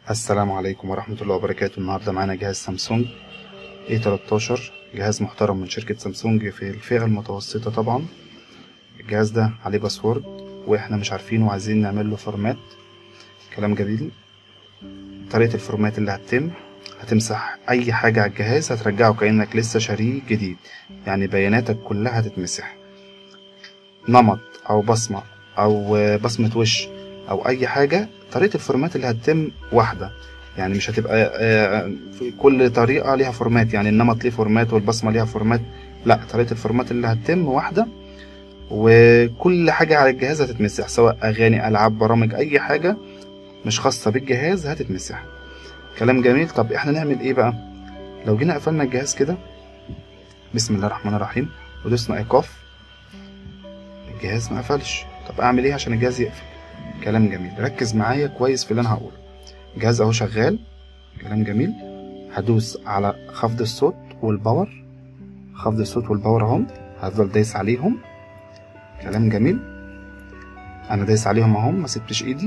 السلام عليكم ورحمة الله وبركاته النهاردة معانا جهاز سامسونج A13 جهاز محترم من شركة سامسونج في الفئة المتوسطة طبعا الجهاز ده عليه باسورد واحنا مش عارفينه وعايزين نعمل له فورمات كلام جميل طريقة الفورمات اللي هتتم هتمسح اي حاجة على الجهاز هترجعه كأنك لسه شاريه جديد يعني بياناتك كلها هتتمسح نمط او بصمة او بصمة وش او اي حاجة طريقة الفورمات اللي هتتم واحدة يعني مش هتبقى آه، في كل طريقة ليها فورمات يعني النمط ليه فورمات والبصمة ليها فورمات لا طريقة الفورمات اللي هتتم واحدة وكل حاجة على الجهاز هتتمسح سواء أغاني ألعاب برامج أي حاجة مش خاصة بالجهاز هتتمسح كلام جميل طب احنا نعمل ايه بقى لو جينا قفلنا الجهاز كده بسم الله الرحمن الرحيم ودوسنا ايقاف الجهاز ما قفلش طب اعمل ايه عشان الجهاز يقفل كلام جميل ركز معايا كويس في اللي انا هقوله الجهاز اهو شغال كلام جميل هدوس على خفض الصوت والباور خفض الصوت والباور اهم هفضل دايس عليهم كلام جميل انا دايس عليهم اهم ما سبتش ايدي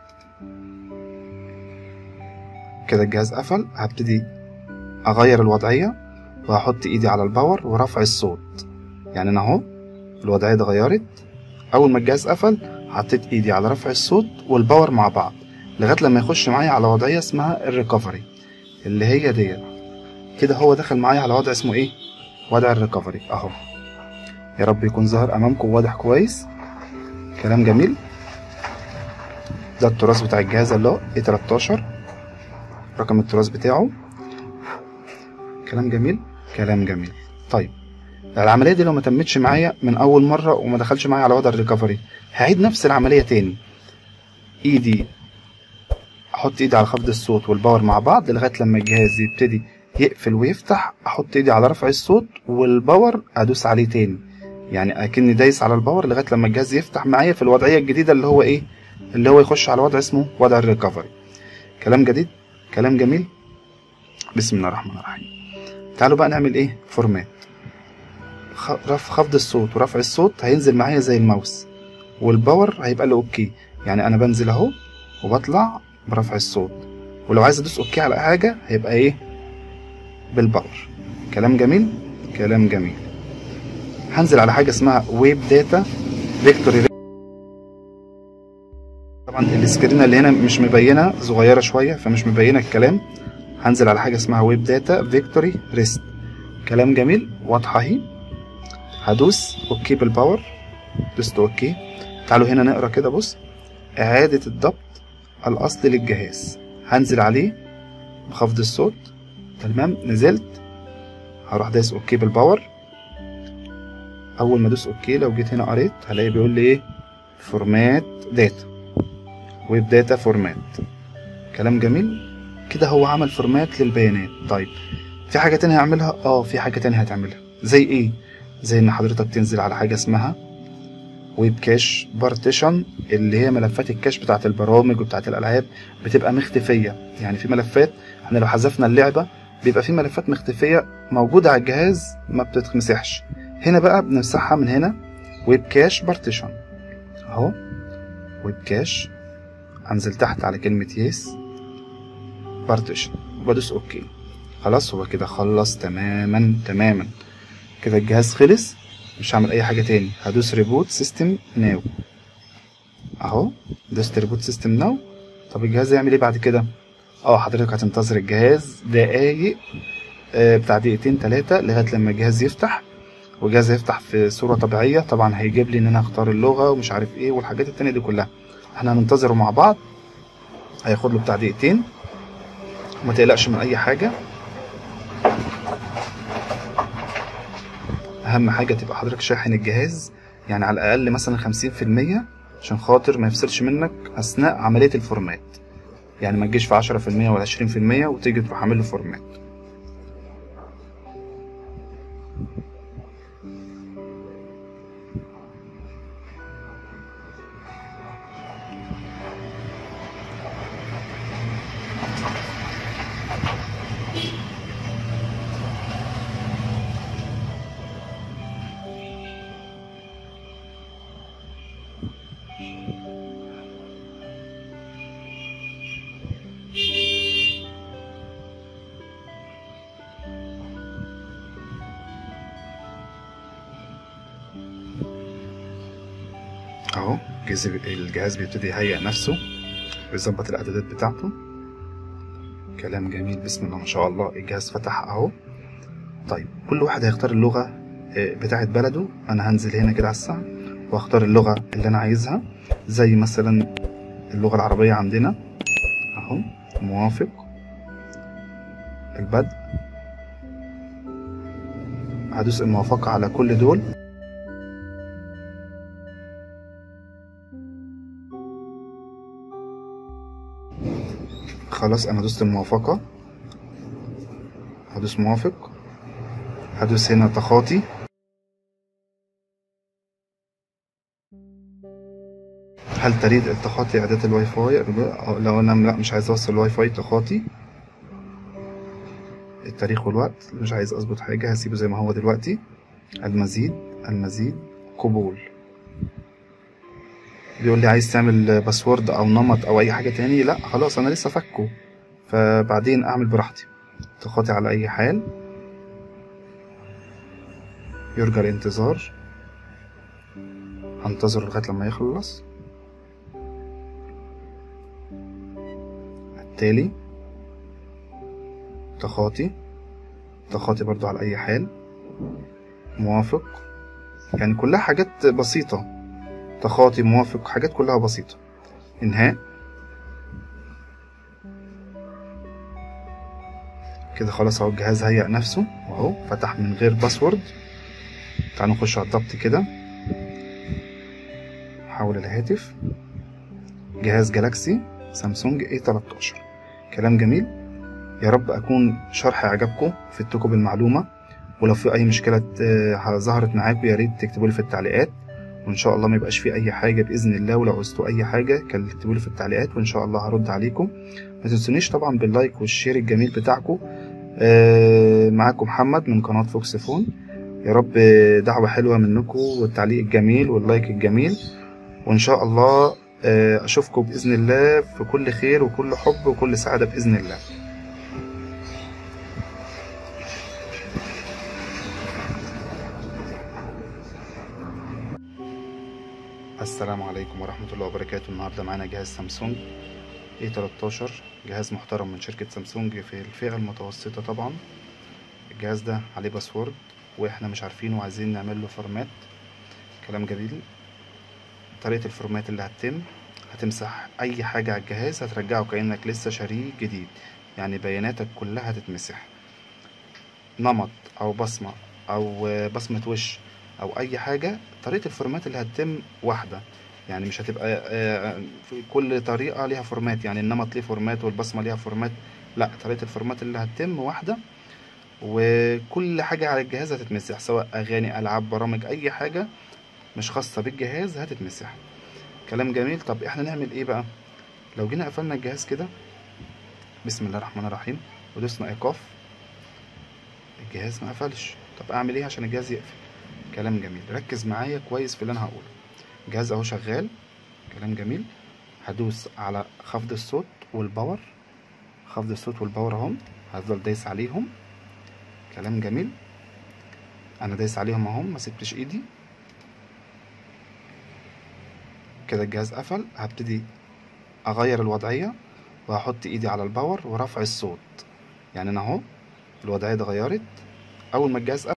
كده الجهاز قفل هبتدي اغير الوضعيه وهحط ايدي على الباور ورفع الصوت يعني انا اهو الوضعيه اتغيرت اول ما الجهاز قفل حطيت ايدي على رفع الصوت والباور مع بعض لغايه لما يخش معايا على وضعيه اسمها الريكفري اللي هي ديت كده هو دخل معايا على وضع اسمه ايه وضع الريكفري اهو يا رب يكون ظاهر امامكم واضح كويس كلام جميل ده التراث بتاع الجهاز اللي هو اي 13 رقم التراث بتاعه كلام جميل كلام جميل طيب العملية دي لو ما تمتش معايا من أول مرة وما دخلش معايا على وضع الريكفري هعيد نفس العملية تاني إيدي أحط إيدي على خفض الصوت والباور مع بعض لغاية لما الجهاز يبتدي يقفل ويفتح أحط إيدي على رفع الصوت والباور أدوس عليه تاني يعني أكني دايس على الباور لغاية لما الجهاز يفتح معايا في الوضعية الجديدة اللي هو إيه اللي هو يخش على وضع اسمه وضع الريكفري كلام جديد كلام جميل بسم الله الرحمن الرحيم تعالوا بقى نعمل ايه فورمات خ- رف خفض الصوت ورفع الصوت هينزل معايا زي الماوس والباور هيبقى له اوكي يعني انا بنزل اهو وبطلع برفع الصوت ولو عايز ادوس اوكي على حاجه هيبقى ايه بالباور كلام جميل كلام جميل هنزل على حاجه اسمها ويب داتا فيكتوري طبعا السكرين اللي هنا مش مبينه صغيره شويه فمش مبينه الكلام هنزل على حاجه اسمها ويب داتا فيكتوري ريست كلام جميل واضحه اهي هدوس اوكي بالباور دوست اوكي تعالوا هنا نقرا كده بص اعاده الضبط الاصلي للجهاز هنزل عليه بخفض الصوت تمام نزلت هروح دايس اوكي بالباور اول ما ادوس اوكي لو جيت هنا قريت هلاقي بيقول لي ايه فورمات داتا ويب داتا فورمات كلام جميل كده هو عمل فورمات للبيانات طيب في حاجة تانية هعملها اه في حاجة تانية هتعملها زي ايه زي ان حضرتك تنزل على حاجة اسمها ويب كاش بارتيشن اللي هي ملفات الكاش بتاعت البرامج وبتاعت الالعاب بتبقى مختفية يعني في ملفات احنا لو حذفنا اللعبة بيبقى في ملفات مختفية موجودة على الجهاز ما بتتمسحش هنا بقى بنمسحها من هنا ويب كاش بارتيشن اهو ويب كاش انزل تحت على كلمة يس بارتيشن وبدوس اوكي خلاص هو كده خلص تماما تماما كده الجهاز خلص مش هعمل اي حاجة تاني هدوس ريبوت سيستم ناو اهو دوست ريبوت سيستم ناو طب الجهاز يعمل ايه بعد كده اه حضرتك هتنتظر الجهاز دقايق آه بتاع دقيقتين تلاتة لغاية لما الجهاز يفتح والجهاز هيفتح في صورة طبيعية طبعا هيجيب لي ان انا اختار اللغة ومش عارف ايه والحاجات التانية دي كلها احنا هننتظره مع بعض هياخد له بتاع دقيقتين وما تقلقش من اي حاجة اهم حاجة تبقى حضرتك شاحن الجهاز يعني على الاقل مثلا خمسين في المية عشان خاطر ما يفصلش منك اثناء عملية الفورمات يعني ما تجيش في عشرة في المية ولا عشرين في المية وتيجي تروح عامل له فورمات اهو الجهاز الجهاز بيبتدي يهيئ نفسه ويظبط الاعدادات بتاعته كلام جميل بسم الله ما شاء الله الجهاز فتح اهو طيب كل واحد هيختار اللغة آه، بتاعت بلده انا هنزل هنا كده على الساعة واختار اللغة اللي انا عايزها زي مثلا اللغة العربية عندنا اهو موافق البدء هدوس الموافقة على كل دول خلاص انا دوست الموافقة هدوس موافق هدوس هنا تخاطي هل تريد التخاطي اعدادات الواي فاي أه، لو انا لا مش عايز اوصل الواي فاي تخاطي التاريخ والوقت مش عايز اظبط حاجة هسيبه زي ما هو دلوقتي المزيد المزيد قبول بيقول لي عايز تعمل باسورد او نمط او اي حاجة تاني لا خلاص انا لسه فكه فبعدين اعمل براحتي تخاطي على اي حال يرجى الانتظار هنتظر لغاية لما يخلص التالي تخاطي تخاطي برضو على أي حال موافق يعني كلها حاجات بسيطة تخاطي موافق حاجات كلها بسيطة انهاء كده خلاص اهو الجهاز هيأ نفسه اهو فتح من غير باسورد تعالوا نخش على الضبط كده حول الهاتف جهاز جالاكسي سامسونج اي 13 كلام جميل يا رب اكون شرح عجبكم فدتكم بالمعلومه ولو في اي مشكله آه، ظهرت معاكم يا ريت تكتبوا لي في التعليقات وان شاء الله ما يبقاش في اي حاجه باذن الله ولو عوزتوا اي حاجه كتبوا لي في التعليقات وان شاء الله هرد عليكم ما تنسونيش طبعا باللايك والشير الجميل بتاعكم آه، معاكم محمد من قناه فوكس فون يا رب دعوة حلوة منكم والتعليق الجميل واللايك الجميل وإن شاء الله آه، أشوفكم بإذن الله في كل خير وكل حب وكل سعادة بإذن الله السلام عليكم ورحمة الله وبركاته النهاردة معانا جهاز سامسونج A13 جهاز محترم من شركة سامسونج في الفئة المتوسطة طبعا الجهاز ده عليه باسورد واحنا مش عارفينه وعايزين نعمل له فورمات كلام جميل طريقة الفورمات اللي هتتم هتمسح اي حاجة على الجهاز هترجعه كأنك لسه شاريه جديد يعني بياناتك كلها هتتمسح نمط او بصمة او بصمة وش او اي حاجة طريقة الفورمات اللي هتتم واحدة يعني مش هتبقى آه، في كل طريقة ليها فورمات يعني النمط ليه فورمات والبصمة ليها فورمات لا طريقة الفورمات اللي هتتم واحدة وكل حاجة على الجهاز هتتمسح سواء أغاني ألعاب برامج أي حاجة مش خاصة بالجهاز هتتمسح كلام جميل طب احنا نعمل ايه بقى لو جينا قفلنا الجهاز كده بسم الله الرحمن الرحيم ودوسنا ايقاف الجهاز ما قفلش طب اعمل ايه عشان الجهاز يقفل كلام جميل ركز معايا كويس في اللي انا هقوله الجهاز اهو شغال كلام جميل هدوس على خفض الصوت والباور خفض الصوت والباور اهم هفضل دايس عليهم كلام جميل انا دايس عليهم اهم ما سبتش ايدي كده الجهاز قفل هبتدي اغير الوضعيه وهحط ايدي على الباور ورفع الصوت يعني انا اهو الوضعيه اتغيرت اول ما الجهاز